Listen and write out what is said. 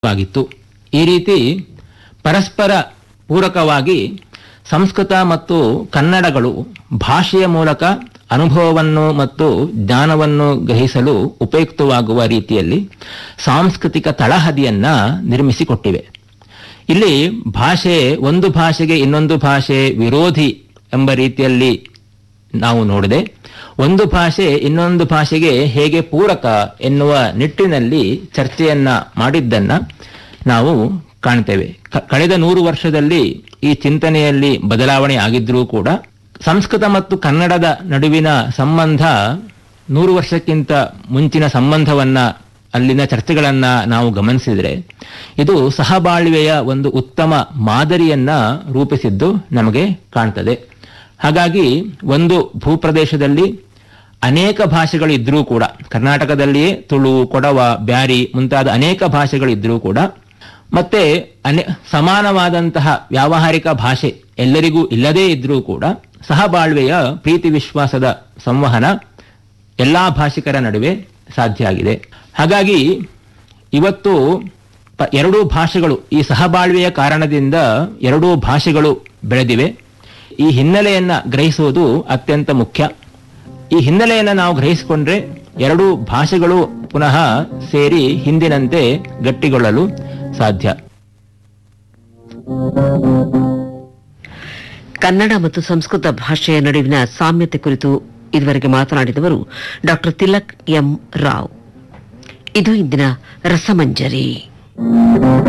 ಆಗಿತ್ತು ಈ ರೀತಿ ಪರಸ್ಪರ ಪೂರಕವಾಗಿ ಸಂಸ್ಕೃತ ಮತ್ತು ಕನ್ನಡಗಳು ಭಾಷೆಯ ಮೂಲಕ ಅನುಭವವನ್ನು ಮತ್ತು ಜ್ಞಾನವನ್ನು ಗ್ರಹಿಸಲು ಉಪಯುಕ್ತವಾಗುವ ರೀತಿಯಲ್ಲಿ ಸಾಂಸ್ಕೃತಿಕ ತಳಹದಿಯನ್ನ ನಿರ್ಮಿಸಿಕೊಟ್ಟಿವೆ ಇಲ್ಲಿ ಭಾಷೆ ಒಂದು ಭಾಷೆಗೆ ಇನ್ನೊಂದು ಭಾಷೆ ವಿರೋಧಿ ಎಂಬ ರೀತಿಯಲ್ಲಿ ನಾವು ನೋಡಿದೆ ಒಂದು ಭಾಷೆ ಇನ್ನೊಂದು ಭಾಷೆಗೆ ಹೇಗೆ ಪೂರಕ ಎನ್ನುವ ನಿಟ್ಟಿನಲ್ಲಿ ಚರ್ಚೆಯನ್ನ ಮಾಡಿದ್ದನ್ನ ನಾವು ಕಾಣ್ತೇವೆ ಕ- ಕಳೆದ ನೂರು ವರ್ಷದಲ್ಲಿ ಈ ಚಿಂತನೆಯಲ್ಲಿ ಬದಲಾವಣೆ ಆಗಿದ್ರೂ ಕೂಡ ಸಂಸ್ಕೃತ ಮತ್ತು ಕನ್ನಡದ ನಡುವಿನ ಸಂಬಂಧ ನೂರು ವರ್ಷಕ್ಕಿಂತ ಮುಂಚಿನ ಸಂಬಂಧವನ್ನ ಅಲ್ಲಿನ ಚರ್ಚೆಗಳನ್ನ ನಾವು ಗಮನಿಸಿದರೆ ಇದು ಸಹಬಾಳ್ವೆಯ ಒಂದು ಉತ್ತಮ ಮಾದರಿಯನ್ನ ರೂಪಿಸಿದ್ದು ನಮಗೆ ಕಾಣ್ತದೆ ಹಾಗಾಗಿ ಒಂದು ಭೂಪ್ರದೇಶದಲ್ಲಿ ಅನೇಕ ಭಾಷೆಗಳಿದ್ರೂ ಕೂಡ ಕರ್ನಾಟಕದಲ್ಲಿಯೇ ತುಳು ಕೊಡವ ಬ್ಯಾರಿ ಮುಂತಾದ ಅನೇಕ ಭಾಷೆಗಳಿದ್ರೂ ಕೂಡ ಮತ್ತೆ ಅನೆ ಸಮಾನವಾದಂತಹ ವ್ಯಾವಹಾರಿಕ ಭಾಷೆ ಎಲ್ಲರಿಗೂ ಇಲ್ಲದೇ ಇದ್ರೂ ಕೂಡ ಸಹಬಾಳ್ವೆಯ ಪ್ರೀತಿ ವಿಶ್ವಾಸದ ಸಂವಹನ ಎಲ್ಲಾ ಭಾಷಿಕರ ನಡುವೆ ಸಾಧ್ಯ ಆಗಿದೆ ಹಾಗಾಗಿ ಇವತ್ತು ಪ- ಎರಡೂ ಭಾಷೆಗಳು ಈ ಸಹಬಾಳ್ವೆಯ ಕಾರಣದಿಂದ ಎರಡೂ ಭಾಷೆಗಳು ಬೆಳೆದಿವೆ ಈ ಹಿನ್ನೆಲೆಯನ್ನ ಗ್ರಹಿಸುವುದು ಅತ್ಯಂತ ಮುಖ್ಯ ಈ ಹಿನ್ನೆಲೆಯನ್ನ ನಾವು ಗ್ರಹಿಸಿಕೊಂಡ್ರೆ ಎರಡೂ ಭಾಷೆಗಳು ಪುನಃ ಸೇರಿ ಹಿಂದಿನಂತೆ ಗಟ್ಟಿಗೊಳ್ಳಲು ಸಾಧ್ಯ ಕನ್ನಡ ಮತ್ತು ಸಂಸ್ಕೃತ ಭಾಷೆಯ ನಡುವಿನ ಸಾಮ್ಯತೆ ಕುರಿತು ಇದುವರೆಗೆ ಮಾತನಾಡಿದವರು ಡಾಕ್ಟರ್ ತಿಲಕ್ ಎಂ ರಾವ್ ಇದು ಇಂದಿನ ರಸಮಂಜರಿ